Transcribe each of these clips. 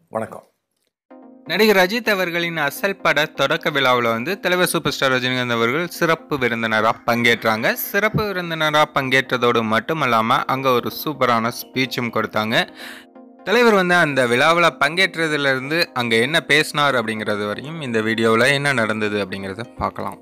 வணக்கம் நடிகர் அஜித் அவர்களின் அசல் பட தொடக்க விழாவில் வந்து தலைவர் சூப்பர் ஸ்டார் ரஜினிகாந்த் அவர்கள் சிறப்பு விருந்தினராக பங்கேற்றாங்க சிறப்பு விருந்தினராக பங்கேற்றதோடு மட்டுமல்லாமல் அங்கே ஒரு சூப்பரான ஸ்பீச்சும் கொடுத்தாங்க தலைவர் வந்து அந்த விழாவில் பங்கேற்றதுலேருந்து அங்கே என்ன பேசினார் அப்படிங்கிறது வரையும் இந்த வீடியோவில் என்ன நடந்தது அப்படிங்கிறத பார்க்கலாம்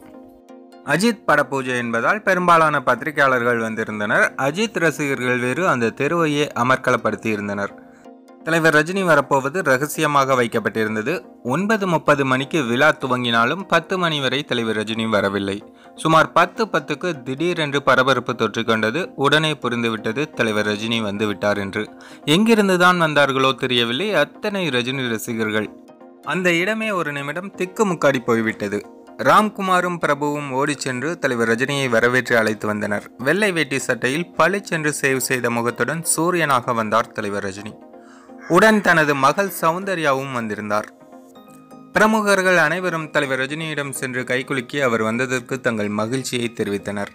அஜித் பட பூஜை என்பதால் பெரும்பாலான பத்திரிகையாளர்கள் வந்திருந்தனர் அஜித் ரசிகர்கள் வேறு அந்த தெருவையே அமர்க்கலப்படுத்தி இருந்தனர் தலைவர் ரஜினி வரப்போவது ரகசியமாக வைக்கப்பட்டிருந்தது ஒன்பது முப்பது மணிக்கு விழா துவங்கினாலும் பத்து மணி வரை தலைவர் ரஜினி வரவில்லை சுமார் பத்து பத்துக்கு திடீரென்று பரபரப்பு தொற்றிக்கொண்டது உடனே புரிந்துவிட்டது தலைவர் ரஜினி வந்து விட்டார் என்று எங்கிருந்துதான் வந்தார்களோ தெரியவில்லை அத்தனை ரஜினி ரசிகர்கள் அந்த இடமே ஒரு நிமிடம் திக்கு முக்காடி போய்விட்டது ராம்குமாரும் பிரபுவும் ஓடிச் சென்று தலைவர் ரஜினியை வரவேற்று அழைத்து வந்தனர் வெள்ளை வேட்டி சட்டையில் பளிச்சென்று சேவ் செய்த முகத்துடன் சூரியனாக வந்தார் தலைவர் ரஜினி உடன் தனது மகள் சௌந்தர்யாவும் வந்திருந்தார் பிரமுகர்கள் அனைவரும் தலைவர் ரஜினியிடம் சென்று கைகுலுக்கி அவர் வந்ததற்கு தங்கள் மகிழ்ச்சியை தெரிவித்தனர்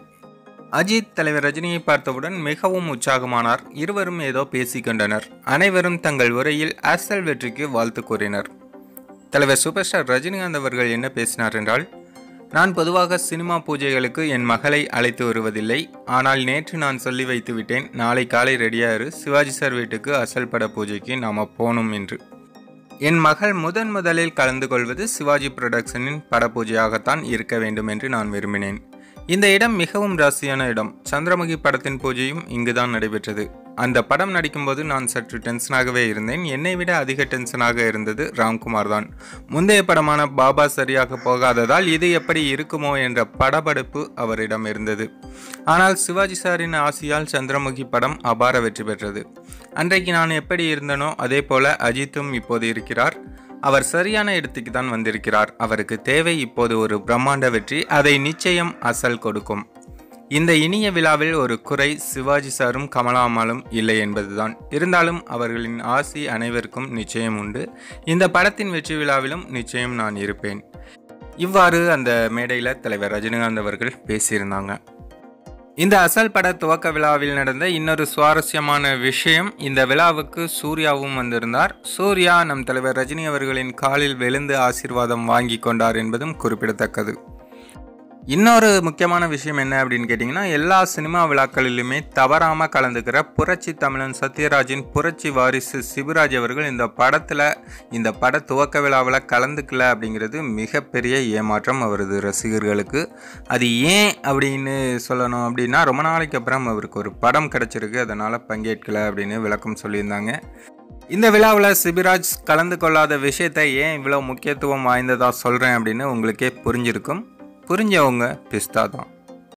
அஜித் தலைவர் ரஜினியை பார்த்தவுடன் மிகவும் உற்சாகமானார் இருவரும் ஏதோ பேசிக்கொண்டனர் அனைவரும் தங்கள் உரையில் அசல் வெற்றிக்கு வாழ்த்து கூறினர் தலைவர் சூப்பர் ஸ்டார் ரஜினிகாந்த் அவர்கள் என்ன பேசினார் என்றால் நான் பொதுவாக சினிமா பூஜைகளுக்கு என் மகளை அழைத்து வருவதில்லை ஆனால் நேற்று நான் சொல்லி வைத்து விட்டேன் நாளை காலை ரெடியாரு சிவாஜி சார் வீட்டுக்கு அசல் பட பூஜைக்கு நாம போகணும் என்று என் மகள் முதன் முதலில் கலந்து கொள்வது சிவாஜி புரொடக்ஷனின் பட பூஜையாகத்தான் இருக்க வேண்டும் என்று நான் விரும்பினேன் இந்த இடம் மிகவும் ராசியான இடம் சந்திரமுகி படத்தின் பூஜையும் இங்குதான் நடைபெற்றது அந்த படம் நடிக்கும்போது நான் சற்று டென்ஷனாகவே இருந்தேன் என்னை விட அதிக டென்ஷனாக இருந்தது ராம்குமார் தான் முந்தைய படமான பாபா சரியாக போகாததால் இது எப்படி இருக்குமோ என்ற படபடப்பு அவரிடம் இருந்தது ஆனால் சிவாஜி சாரின் ஆசையால் சந்திரமுகி படம் அபார வெற்றி பெற்றது அன்றைக்கு நான் எப்படி இருந்தனோ அதே போல அஜித்தும் இப்போது இருக்கிறார் அவர் சரியான இடத்துக்கு தான் வந்திருக்கிறார் அவருக்கு தேவை இப்போது ஒரு பிரம்மாண்ட வெற்றி அதை நிச்சயம் அசல் கொடுக்கும் இந்த இனிய விழாவில் ஒரு குறை சிவாஜி சாரும் கமலாமாலும் இல்லை என்பதுதான் இருந்தாலும் அவர்களின் ஆசி அனைவருக்கும் நிச்சயம் உண்டு இந்த படத்தின் வெற்றி விழாவிலும் நிச்சயம் நான் இருப்பேன் இவ்வாறு அந்த மேடையில் தலைவர் ரஜினிகாந்த் அவர்கள் பேசியிருந்தாங்க இந்த அசல் பட துவக்க விழாவில் நடந்த இன்னொரு சுவாரஸ்யமான விஷயம் இந்த விழாவுக்கு சூர்யாவும் வந்திருந்தார் சூர்யா நம் தலைவர் ரஜினி அவர்களின் காலில் விழுந்து ஆசீர்வாதம் வாங்கி கொண்டார் என்பதும் குறிப்பிடத்தக்கது இன்னொரு முக்கியமான விஷயம் என்ன அப்படின்னு கேட்டிங்கன்னா எல்லா சினிமா விழாக்களிலுமே தவறாமல் கலந்துக்கிற புரட்சி தமிழன் சத்யராஜின் புரட்சி வாரிசு சிவராஜ் அவர்கள் இந்த படத்தில் இந்த பட துவக்க விழாவில் கலந்துக்கல அப்படிங்கிறது மிகப்பெரிய ஏமாற்றம் அவரது ரசிகர்களுக்கு அது ஏன் அப்படின்னு சொல்லணும் அப்படின்னா ரொம்ப நாளைக்கு அப்புறம் அவருக்கு ஒரு படம் கிடச்சிருக்கு அதனால் பங்கேற்கல அப்படின்னு விளக்கம் சொல்லியிருந்தாங்க இந்த விழாவில் சிபிராஜ் கலந்து கொள்ளாத விஷயத்தை ஏன் இவ்வளோ முக்கியத்துவம் வாய்ந்ததாக சொல்கிறேன் அப்படின்னு உங்களுக்கே புரிஞ்சிருக்கும் புரிஞ்சவங்க பிஸ்தா தான்